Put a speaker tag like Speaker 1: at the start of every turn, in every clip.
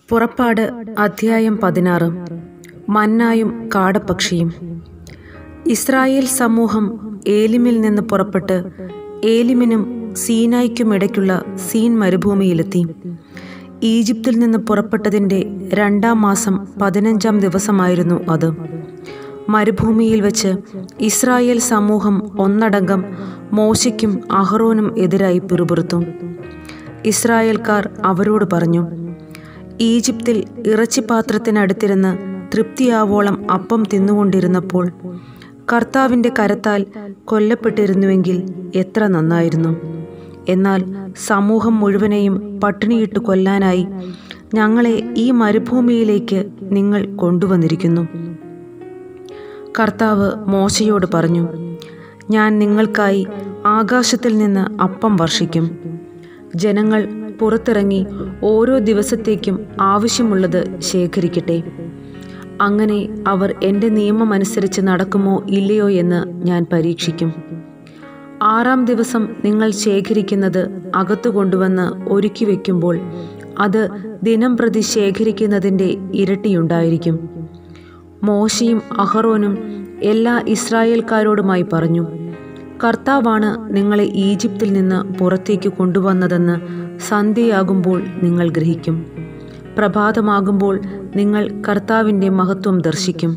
Speaker 1: പുറപ്പാട് അധ്യായം പതിനാറ് മന്നായും കാടപ്പക്ഷിയും ഇസ്രായേൽ സമൂഹം ഏലിമിൽ നിന്ന് പുറപ്പെട്ട് ഏലിമിനും സീനായ്ക്കുമിടയ്ക്കുള്ള സീൻ മരുഭൂമിയിലെത്തി ഈജിപ്തിൽ നിന്ന് പുറപ്പെട്ടതിൻ്റെ രണ്ടാം മാസം പതിനഞ്ചാം ദിവസമായിരുന്നു അത് മരുഭൂമിയിൽ വച്ച് ഇസ്രായേൽ സമൂഹം ഒന്നടങ്കം മോശയ്ക്കും അഹ്റോനും എതിരായി പിറുപിറുത്തു ഇസ്രായേൽക്കാർ അവരോട് പറഞ്ഞു ഈജിപ്തിൽ ഇറച്ചിപ്പാത്രത്തിനടുത്തിരുന്ന് തൃപ്തിയാവോളം അപ്പം തിന്നുകൊണ്ടിരുന്നപ്പോൾ കർത്താവിൻ്റെ കരത്താൽ കൊല്ലപ്പെട്ടിരുന്നുവെങ്കിൽ എത്ര നന്നായിരുന്നു എന്നാൽ സമൂഹം മുഴുവനെയും പട്ടിണിയിട്ട് കൊല്ലാനായി ഞങ്ങളെ ഈ മരുഭൂമിയിലേക്ക് നിങ്ങൾ കൊണ്ടുവന്നിരിക്കുന്നു കർത്താവ് മോശയോട് പറഞ്ഞു ഞാൻ നിങ്ങൾക്കായി ആകാശത്തിൽ നിന്ന് അപ്പം വർഷിക്കും ജനങ്ങൾ പുറത്തിറങ്ങി ഓരോ ദിവസത്തേക്കും ആവശ്യമുള്ളത് ശേഖരിക്കട്ടെ അങ്ങനെ അവർ എൻ്റെ നിയമമനുസരിച്ച് നടക്കുമോ ഇല്ലയോ എന്ന് ഞാൻ പരീക്ഷിക്കും ആറാം ദിവസം നിങ്ങൾ ശേഖരിക്കുന്നത് അകത്തു കൊണ്ടുവന്ന് ഒരുക്കി വയ്ക്കുമ്പോൾ അത് ദിനം പ്രതി ശേഖരിക്കുന്നതിൻ്റെ ഇരട്ടിയുണ്ടായിരിക്കും മോശയും അഹറോനും എല്ലാ ഇസ്രായേൽക്കാരോടുമായി പറഞ്ഞു കർത്താവാണ് നിങ്ങളെ ഈജിപ്തിൽ നിന്ന് പുറത്തേക്ക് കൊണ്ടുവന്നതെന്ന് സന്ധ്യയാകുമ്പോൾ നിങ്ങൾ ഗ്രഹിക്കും പ്രഭാതമാകുമ്പോൾ നിങ്ങൾ കർത്താവിൻ്റെ മഹത്വം ദർശിക്കും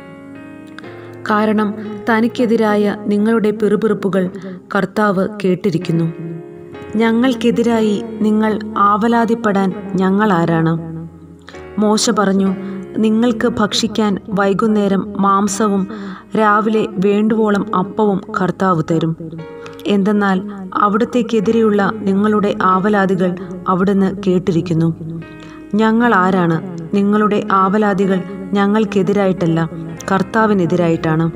Speaker 1: കാരണം തനിക്കെതിരായ നിങ്ങളുടെ പിറുപിറുപ്പുകൾ കർത്താവ് കേട്ടിരിക്കുന്നു ഞങ്ങൾക്കെതിരായി നിങ്ങൾ ആവലാതിപ്പെടാൻ ഞങ്ങൾ ആരാണ് മോശ പറഞ്ഞു നിങ്ങൾക്ക് ഭക്ഷിക്കാൻ വൈകുന്നേരം മാംസവും രാവിലെ വേണ്ടുവോളം അപ്പവും കർത്താവ് തരും എന്തെന്നാൽ അവിടത്തേക്കെതിരെയുള്ള നിങ്ങളുടെ ആവലാതികൾ അവിടുന്ന് കേട്ടിരിക്കുന്നു ഞങ്ങൾ ആരാണ് നിങ്ങളുടെ ആവലാതികൾ ഞങ്ങൾക്കെതിരായിട്ടല്ല കർത്താവിനെതിരായിട്ടാണ്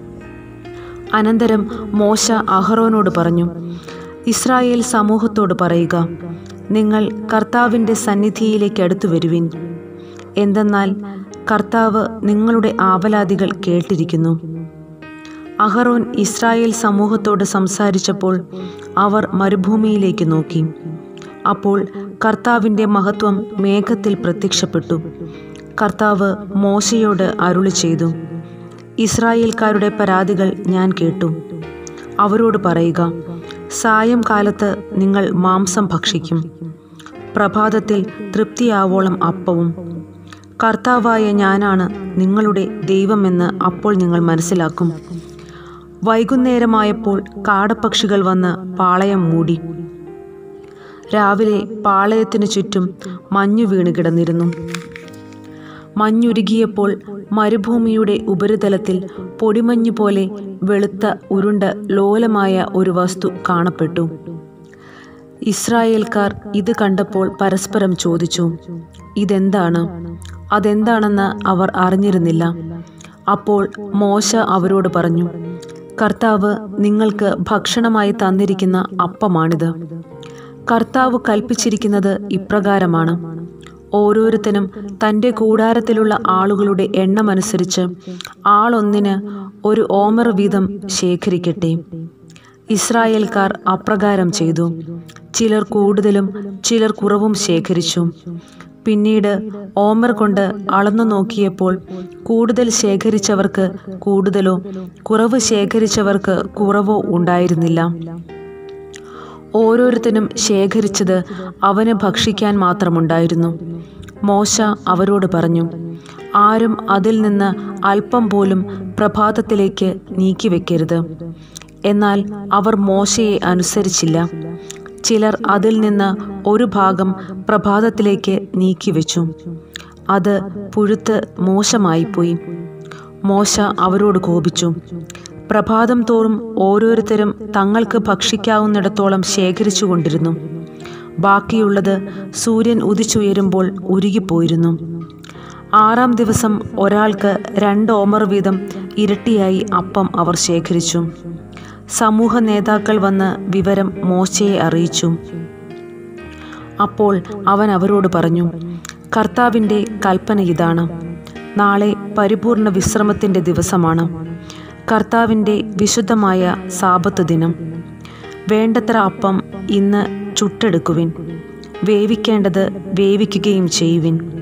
Speaker 1: അനന്തരം മോശ അഹറോനോട് പറഞ്ഞു ഇസ്രായേൽ സമൂഹത്തോട് പറയുക നിങ്ങൾ കർത്താവിൻ്റെ സന്നിധിയിലേക്ക് അടുത്തു വരുവിൻ എന്തെന്നാൽ കർത്താവ് നിങ്ങളുടെ ആവലാതികൾ കേട്ടിരിക്കുന്നു അഹറോൻ ഇസ്രായേൽ സമൂഹത്തോട് സംസാരിച്ചപ്പോൾ അവർ മരുഭൂമിയിലേക്ക് നോക്കി അപ്പോൾ കർത്താവിൻ്റെ മഹത്വം മേഘത്തിൽ പ്രത്യക്ഷപ്പെട്ടു കർത്താവ് മോശയോട് അരുളി ചെയ്തു ഇസ്രായേൽക്കാരുടെ പരാതികൾ ഞാൻ കേട്ടു അവരോട് പറയുക സായംകാലത്ത് നിങ്ങൾ മാംസം ഭക്ഷിക്കും പ്രഭാതത്തിൽ തൃപ്തിയാവോളം അപ്പവും കർത്താവായ ഞാനാണ് നിങ്ങളുടെ ദൈവമെന്ന് അപ്പോൾ നിങ്ങൾ മനസ്സിലാക്കും വൈകുന്നേരമായപ്പോൾ കാടപ്പക്ഷികൾ വന്ന് പാളയം മൂടി രാവിലെ പാളയത്തിനു ചുറ്റും മഞ്ഞു വീണ് കിടന്നിരുന്നു മഞ്ഞുരുകിയപ്പോൾ മരുഭൂമിയുടെ ഉപരിതലത്തിൽ പൊടിമഞ്ഞു പോലെ വെളുത്ത ഉരുണ്ട ലോലമായ ഒരു വസ്തു കാണപ്പെട്ടു ഇസ്രായേൽക്കാർ ഇത് കണ്ടപ്പോൾ പരസ്പരം ചോദിച്ചു ഇതെന്താണ് അതെന്താണെന്ന് അവർ അറിഞ്ഞിരുന്നില്ല അപ്പോൾ മോശ അവരോട് പറഞ്ഞു കർത്താവ് നിങ്ങൾക്ക് ഭക്ഷണമായി തന്നിരിക്കുന്ന അപ്പമാണിത് കർത്താവ് കൽപ്പിച്ചിരിക്കുന്നത് ഇപ്രകാരമാണ് ഓരോരുത്തനും തൻ്റെ കൂടാരത്തിലുള്ള ആളുകളുടെ എണ്ണമനുസരിച്ച് ആളൊന്നിന് ഒരു ഓമർ വീതം ശേഖരിക്കട്ടെ ഇസ്രായേൽക്കാർ അപ്രകാരം ചെയ്തു ചിലർ കൂടുതലും ചിലർ കുറവും ശേഖരിച്ചു പിന്നീട് ഓമർ കൊണ്ട് അളന്നു നോക്കിയപ്പോൾ കൂടുതൽ ശേഖരിച്ചവർക്ക് കൂടുതലോ കുറവ് ശേഖരിച്ചവർക്ക് കുറവോ ഉണ്ടായിരുന്നില്ല ഓരോരുത്തരും ശേഖരിച്ചത് അവന് ഭക്ഷിക്കാൻ മാത്രമുണ്ടായിരുന്നു മോശ അവരോട് പറഞ്ഞു ആരും അതിൽ നിന്ന് അല്പം പോലും പ്രഭാതത്തിലേക്ക് നീക്കിവെക്കരുത് എന്നാൽ അവർ മോശയെ അനുസരിച്ചില്ല ചിലർ അതിൽ നിന്ന് ഒരു ഭാഗം പ്രഭാതത്തിലേക്ക് നീക്കിവെച്ചു അത് പുഴുത്ത് മോശമായിപ്പോയി മോശ അവരോട് കോപിച്ചു പ്രഭാതം തോറും ഓരോരുത്തരും തങ്ങൾക്ക് ഭക്ഷിക്കാവുന്നിടത്തോളം ശേഖരിച്ചു കൊണ്ടിരുന്നു ബാക്കിയുള്ളത് സൂര്യൻ ഉദിച്ചുയരുമ്പോൾ ഉരുകിപ്പോയിരുന്നു ആറാം ദിവസം ഒരാൾക്ക് രണ്ട് ഓമർ വീതം ഇരട്ടിയായി അപ്പം അവർ ശേഖരിച്ചു സമൂഹ നേതാക്കൾ വന്ന് വിവരം മോശയെ അറിയിച്ചു അപ്പോൾ അവൻ അവരോട് പറഞ്ഞു കർത്താവിൻ്റെ കൽപ്പന ഇതാണ് നാളെ പരിപൂർണ വിശ്രമത്തിൻ്റെ ദിവസമാണ് കർത്താവിൻ്റെ വിശുദ്ധമായ സാപത്ത് ദിനം വേണ്ടത്ര അപ്പം ഇന്ന് ചുട്ടെടുക്കുവിൻ വേവിക്കേണ്ടത് വേവിക്കുകയും ചെയ്യുവിൻ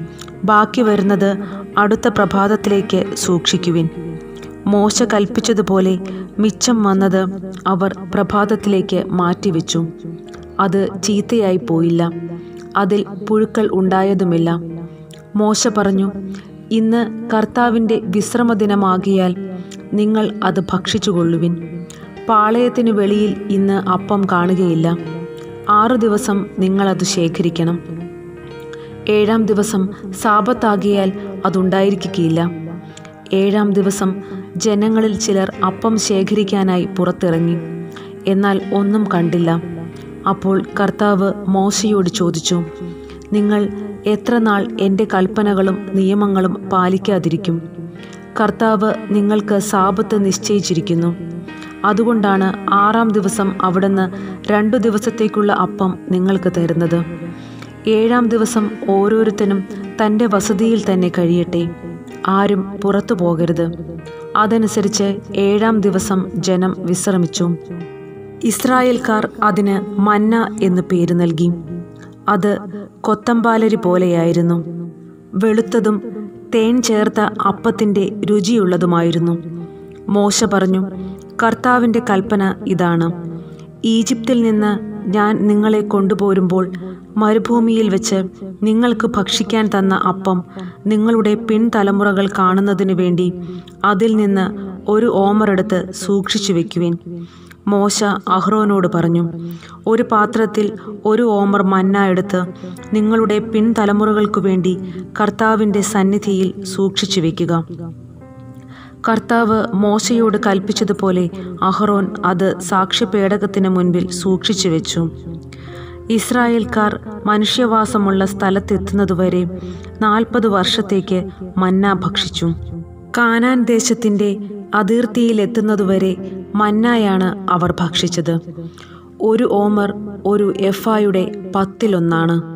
Speaker 1: ബാക്കി വരുന്നത് അടുത്ത പ്രഭാതത്തിലേക്ക് സൂക്ഷിക്കുവിൻ മോശ കൽപ്പിച്ചതുപോലെ മിച്ചം വന്നത് അവർ പ്രഭാതത്തിലേക്ക് മാറ്റിവെച്ചു അത് ചീത്തയായി പോയില്ല അതിൽ പുഴുക്കൾ ഉണ്ടായതുമില്ല മോശ പറഞ്ഞു ഇന്ന് കർത്താവിൻ്റെ വിശ്രമദിനമാകിയാൽ നിങ്ങൾ അത് ഭക്ഷിച്ചുകൊള്ളുവിൻ പാളയത്തിനു വെളിയിൽ ഇന്ന് അപ്പം കാണുകയില്ല ആറു ദിവസം നിങ്ങളത് ശേഖരിക്കണം ഏഴാം ദിവസം സാപത്താകിയാൽ അതുണ്ടായിരിക്കുകയില്ല ഏഴാം ദിവസം ജനങ്ങളിൽ ചിലർ അപ്പം ശേഖരിക്കാനായി പുറത്തിറങ്ങി എന്നാൽ ഒന്നും കണ്ടില്ല അപ്പോൾ കർത്താവ് മോശയോട് ചോദിച്ചു നിങ്ങൾ എത്ര നാൾ എൻ്റെ കൽപ്പനകളും നിയമങ്ങളും പാലിക്കാതിരിക്കും കർത്താവ് നിങ്ങൾക്ക് സാപത്ത് നിശ്ചയിച്ചിരിക്കുന്നു അതുകൊണ്ടാണ് ആറാം ദിവസം അവിടുന്ന് രണ്ടു ദിവസത്തേക്കുള്ള അപ്പം നിങ്ങൾക്ക് തരുന്നത് ഏഴാം ദിവസം ഓരോരുത്തനും തൻ്റെ വസതിയിൽ തന്നെ കഴിയട്ടെ ആരും പുറത്തു പോകരുത് അതനുസരിച്ച് ഏഴാം ദിവസം ജനം വിശ്രമിച്ചു ഇസ്രായേൽക്കാർ അതിന് മന്ന എന്ന് പേര് നൽകി അത് കൊത്തമ്പാലരി പോലെയായിരുന്നു വെളുത്തതും തേൻ ചേർത്ത അപ്പത്തിൻ്റെ രുചിയുള്ളതുമായിരുന്നു മോശ പറഞ്ഞു കർത്താവിൻ്റെ കൽപ്പന ഇതാണ് ഈജിപ്തിൽ നിന്ന് ഞാൻ നിങ്ങളെ കൊണ്ടുപോരുമ്പോൾ മരുഭൂമിയിൽ വെച്ച് നിങ്ങൾക്ക് ഭക്ഷിക്കാൻ തന്ന അപ്പം നിങ്ങളുടെ പിൻതലമുറകൾ കാണുന്നതിനു വേണ്ടി അതിൽ നിന്ന് ഒരു ഓമറെടുത്ത് സൂക്ഷിച്ചു വെക്കുവിൻ മോശ അഹ്റോനോട് പറഞ്ഞു ഒരു പാത്രത്തിൽ ഒരു ഓമർ മന്ന എടുത്ത് നിങ്ങളുടെ പിൻതലമുറകൾക്കു വേണ്ടി കർത്താവിൻ്റെ സന്നിധിയിൽ സൂക്ഷിച്ചു വെക്കുക കർത്താവ് മോശയോട് കൽപ്പിച്ചതുപോലെ അഹ്റോൻ അത് സാക്ഷ്യപേടകത്തിന് മുൻപിൽ സൂക്ഷിച്ചു വെച്ചു ഇസ്രായേൽക്കാർ മനുഷ്യവാസമുള്ള സ്ഥലത്തെത്തുന്നതുവരെ നാൽപ്പത് വർഷത്തേക്ക് മന്ന ഭക്ഷിച്ചു കാനാൻ ദേശത്തിൻ്റെ അതിർത്തിയിലെത്തുന്നതുവരെ മന്നായാണ് അവർ ഭക്ഷിച്ചത് ഒരു ഓമർ ഒരു എഫായുടെ പത്തിലൊന്നാണ്